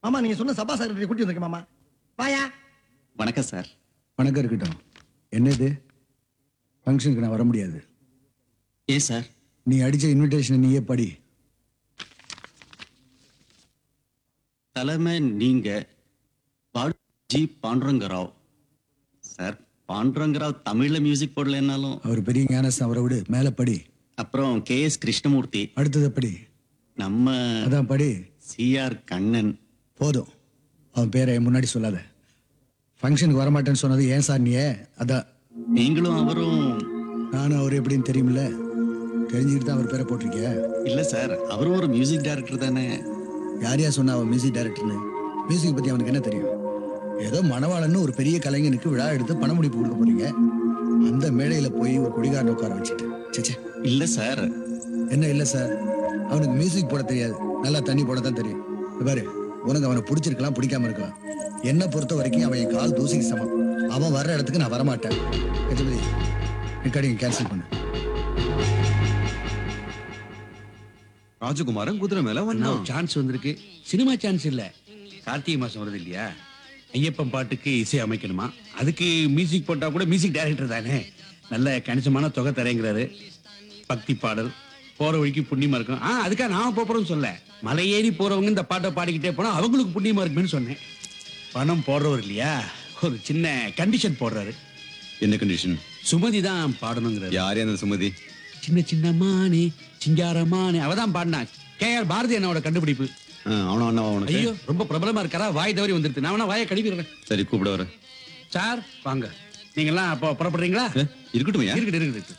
மாமா நீங்க சொன்ன சபா செக்ரட்டரி கூட்டி வந்திருக்கேன் மாமா வாயா வணக்கம் சார் வணக்கம் இருக்கட்டும் என்னது ஃபங்க்ஷனுக்கு நான் வர முடியாது ஏன் சார் நீ அடிச்ச இன்விடேஷன் நீயே படி தலைமை நீங்க பாடு ஜி பாண்டுரங்கராவ் சார் பாண்டுரங்கராவ் தமிழ்ல மியூசிக் போடலைன்னாலும் அவர் பெரிய ஞானஸ்தான் அவரை விடு மேலே படி அப்புறம் கே எஸ் கிருஷ்ணமூர்த்தி அடுத்ததை படி நம்ம அதான் படி சிஆர் கண்ணன் போதும் அவன் பேரை என் முன்னாடி சொல்லாத ஃபங்க்ஷனுக்கு வரமாட்டேன்னு சொன்னது ஏன் சார் நீயே அதான் நீங்களும் அவரும் நானும் அவர் எப்படின்னு தெரியுமில்ல தெரிஞ்சுக்கிட்டு தான் அவர் பேரை போட்டிருக்கிய இல்ல சார் அவரும் ஒரு மியூசிக் டைரக்டர் தானே யார் யார் சொன்னா அவன் மியூசிக் டைரக்டர்னு மியூசிக் பற்றி அவனுக்கு என்ன தெரியும் ஏதோ மணவாளன்னு ஒரு பெரிய கலைஞனுக்கு விழா எடுத்து பண முடிப்பு கொடுக்க போறீங்க அந்த மேடையில போய் ஒரு குடிகாரனை உட்கார வச்சுட்டு சேச்சே இல்ல சார் என்ன இல்லை சார் அவனுக்கு மியூசிக் போட தெரியாது நல்லா தண்ணி போட தான் தெரியும் இங்க பாரு உனக்கு அவனை பிடிச்சிருக்கலாம் பிடிக்காம இருக்கலாம் என்னை பொறுத்த வரைக்கும் அவன் என் கால் தூசிக்கு சமம் அவன் வர்ற இடத்துக்கு நான் வரமாட்டேன் கஜபதி ரெக்கார்டிங் கேன்சல் பண்ணு ராஜகுமாரன் குதிரை மேல அண்ணா, வந்தான் ஒரு சான்ஸ் வந்திருக்கு சினிமா சான்ஸ் இல்ல கார்த்திகை மாசம் வருது இல்லையா ஐயப்பன் பாட்டுக்கு இசை அமைக்கணுமா அதுக்கு மியூசிக் போட்டா கூட மியூசிக் டைரக்டர் தானே நல்ல கணிசமான தொகை தரேங்கிறாரு பக்தி பாடல் போற வழிக்கு புண்ணியமா இருக்கும் ஆ அதுக்காக நான் போறோம்னு சொல்ல மலை ஏறி போறவங்க இந்த பாட்டை பாடிக்கிட்டே போனா அவங்களுக்கு புண்ணியமா இருக்குன்னு சொன்னேன் பணம் போடுறவர் இல்லையா ஒரு சின்ன கண்டிஷன் போடுறாரு என்ன கண்டிஷன் சுமதி தான் பாடணுங்கிறாரு யாரே அந்த சுமதி சின்ன சின்ன மானே சிங்காரமானே அவதான் பாடினா கே ஆர் பாரதி என்னோட கண்டுபிடிப்பு ஆ, அவனும் அண்ணாவா உனக்கு ஐயோ ரொம்ப பிரபலமா இருக்காரா வாய் தவறி வந்துருது நான் வேணா வாயை கழுவிடுறேன் சரி கூப்பிட வர சார் வாங்க நீங்கெல்லாம் அப்போ புறப்படுறீங்களா இருக்கட்டும் இருக்கட்டும் இருக்கட்டும்